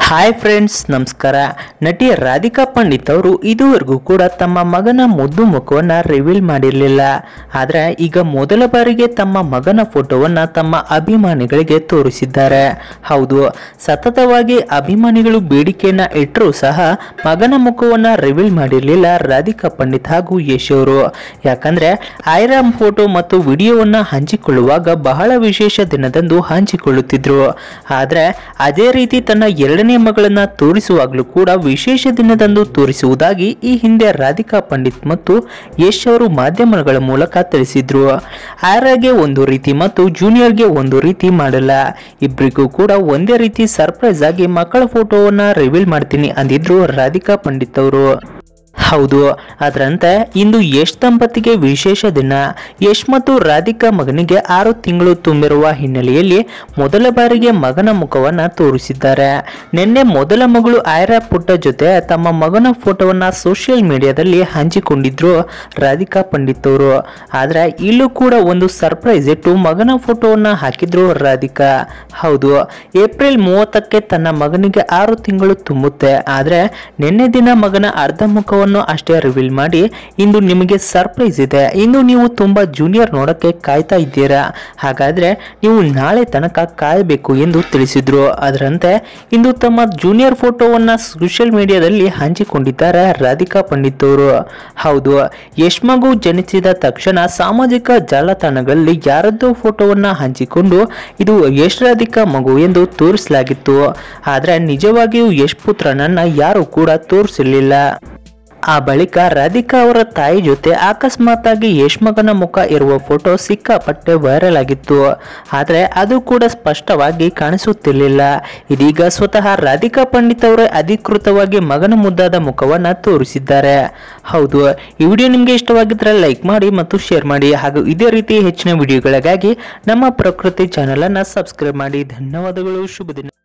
hi friends ನಮಸ್ಕಾರ ನಟಿ ರಾಧಿಕಾ ಪಂಡಿತ್ ಅವರು ಇದುವರೆಗೂ ಕೂಡ ತಮ್ಮ ಮಗನ ಮುದ್ದು ಮುಖವನ್ನ ರಿವೀಲ್ ಮಾಡಿರಲಿಲ್ಲ ಆದರೆ ಈಗ ಮೊದಲ ಬಾರಿಗೆ ತಮ್ಮ ಮಗನ ಫೋಟೋವನ್ನ ತಮ್ಮ ಅಭಿಮಾನಿಗಳಿಗೆ ತೋರಿಸಿದ್ದಾರೆ ಹೌದು ಸತತವಾಗಿ ಅಭಿಮಾನಿಗಳು ಬೇಡಿಕೆಯನ್ನ ಇಟ್ಟರೂ ಸಹ ಮಗನ ಮುಖವನ್ನ ರಿವೀಲ್ ಮಾಡಿರಲಿಲ್ಲ ರಾಧಿಕಾ ಪಂಡಿತ್ ಹಾಗೂ ಯಶ್ ಅವರು ಯಾಕಂದ್ರೆ ಐರಾಮ್ ಫೋಟೋ ಮತ್ತು ವಿಡಿಯೋವನ್ನ ಹಂಚಿಕೊಳ್ಳುವಾಗ ಬಹಳ ವಿಶೇಷ ದಿನದಂದು ಹಂಚಿಕೊಳ್ಳುತ್ತಿದ್ರು ಆದ್ರೆ ಅದೇ ರೀತಿ ತನ್ನ ಎರಡನೇ ಮಗಳನ್ನ ತೋರಿಸುವಾಗಲೂ ಕೂಡ ವಿಶೇಷ ದಿನದಂದು ತೋರಿಸುವುದಾಗಿ ಈ ಹಿಂದೆ ರಾಧಿಕಾ ಪಂಡಿತ್ ಮತ್ತು ಯಶ್ ಅವರು ಮಾಧ್ಯಮಗಳ ಮೂಲಕ ತಿಳಿಸಿದ್ರು ಆರ್ಯಾಗೆ ಒಂದು ರೀತಿ ಮತ್ತು ಜೂನಿಯರ್ಗೆ ಒಂದು ರೀತಿ ಮಾಡಲ್ಲ ಇಬ್ಬರಿಗೂ ಕೂಡ ಒಂದೇ ರೀತಿ ಸರ್ಪ್ರೈಸ್ ಆಗಿ ಮಕ್ಕಳ ಫೋಟೋವನ್ನ ರಿವೀಲ್ ಮಾಡ್ತೀನಿ ಅಂದಿದ್ರು ರಾಧಿಕಾ ಪಂಡಿತ್ ಅವರು ಹೌದು ಅದರಂತೆ ಇಂದು ಯಶ್ ದಂಪತಿಗೆ ವಿಶೇಷ ದಿನ ಯಶ್ ಮತ್ತು ರಾಧಿಕಾ ಮಗನಿಗೆ ಆರು ತಿಂಗಳು ತುಂಬಿರುವ ಹಿನ್ನೆಲೆಯಲ್ಲಿ ಮೊದಲ ಬಾರಿಗೆ ಮಗನ ಮುಖವನ್ನ ತೋರಿಸಿದ್ದಾರೆ ನಿನ್ನೆ ಮೊದಲ ಮಗಳು ಆಯ್ರಾ ಪುಟ್ಟ ಜೊತೆ ತಮ್ಮ ಮಗನ ಫೋಟೋವನ್ನ ಸೋಷಿಯಲ್ ಮೀಡಿಯಾದಲ್ಲಿ ಹಂಚಿಕೊಂಡಿದ್ರು ರಾಧಿಕಾ ಪಂಡಿತ್ ಅವರು ಆದ್ರೆ ಇಲ್ಲೂ ಕೂಡ ಒಂದು ಸರ್ಪ್ರೈಸ್ ಇಟ್ಟು ಮಗನ ಫೋಟೋವನ್ನ ಹಾಕಿದ್ರು ರಾಧಿಕಾ ಹೌದು ಏಪ್ರಿಲ್ ಮೂವತ್ತಕ್ಕೆ ತನ್ನ ಮಗನಿಗೆ ಆರು ತಿಂಗಳು ತುಂಬುತ್ತೆ ಆದ್ರೆ ನಿನ್ನೆ ದಿನ ಮಗನ ಅರ್ಧ ಮುಖವನ್ನು ಅಷ್ಟೇ ರಿವೀಲ್ ಮಾಡಿ ಇಂದು ನಿಮಗೆ ಸರ್ಪ್ರೈಸ್ ಇದೆ ಇಂದು ನೀವು ತುಂಬಾ ಜೂನಿಯರ್ ನೋಡಕ್ಕೆ ಕಾಯ್ತಾ ಇದ್ದೀರಾ ಹಾಗಾದ್ರೆ ನೀವು ನಾಳೆ ತನಕ ಕಾಯಬೇಕು ಎಂದು ತಿಳಿಸಿದ್ರು ಅದರಂತೆ ಇಂದು ತಮ್ಮ ಜೂನಿಯರ್ ಫೋಟೋವನ್ನ ಸೋಷಿಯಲ್ ಮೀಡಿಯಾದಲ್ಲಿ ಹಂಚಿಕೊಂಡಿದ್ದಾರೆ ರಾಧಿಕಾ ಪಂಡಿತ್ ಅವರು ಹೌದು ಯಶ್ ಮಗು ಜನಿಸಿದ ತಕ್ಷಣ ಸಾಮಾಜಿಕ ಜಾಲತಾಣಗಳಲ್ಲಿ ಯಾರದ್ದೋ ಫೋಟೋವನ್ನ ಹಂಚಿಕೊಂಡು ಇದು ಯಶ್ ರಾಧಿಕಾ ಮಗು ಎಂದು ತೋರಿಸಲಾಗಿತ್ತು ಆದ್ರೆ ನಿಜವಾಗಿಯೂ ಯಶ್ ಪುತ್ರನನ್ನ ಯಾರು ಕೂಡ ತೋರಿಸಲಿಲ್ಲ ಆ ಬಳಿಕ ರಾಧಿಕಾ ಅವರ ತಾಯಿ ಜೊತೆ ಅಕಸ್ಮಾತ್ ಆಗಿ ಯಶ್ ಮಗನ ಮುಖ ಇರುವ ಫೋಟೋ ಸಿಕ್ಕಾಪಟ್ಟೆ ವೈರಲ್ ಆಗಿತ್ತು ಆದರೆ ಅದು ಕೂಡ ಸ್ಪಷ್ಟವಾಗಿ ಕಾಣಿಸುತ್ತಿರಲಿಲ್ಲ ಇದೀಗ ಸ್ವತಃ ರಾಧಿಕಾ ಪಂಡಿತ್ ಅವರೇ ಅಧಿಕೃತವಾಗಿ ಮಗನ ಮುದ್ದಾದ ಮುಖವನ್ನ ತೋರಿಸಿದ್ದಾರೆ ಹೌದು ಈ ವಿಡಿಯೋ ನಿಮಗೆ ಇಷ್ಟವಾಗಿದ್ರೆ ಲೈಕ್ ಮಾಡಿ ಮತ್ತು ಶೇರ್ ಮಾಡಿ ಹಾಗೂ ಇದೇ ರೀತಿ ಹೆಚ್ಚಿನ ವಿಡಿಯೋಗಳಿಗಾಗಿ ನಮ್ಮ ಪ್ರಕೃತಿ ಚಾನೆಲ್ ಅನ್ನ ಸಬ್ಸ್ಕ್ರೈಬ್ ಮಾಡಿ ಧನ್ಯವಾದಗಳು ಶುಭ ದಿನ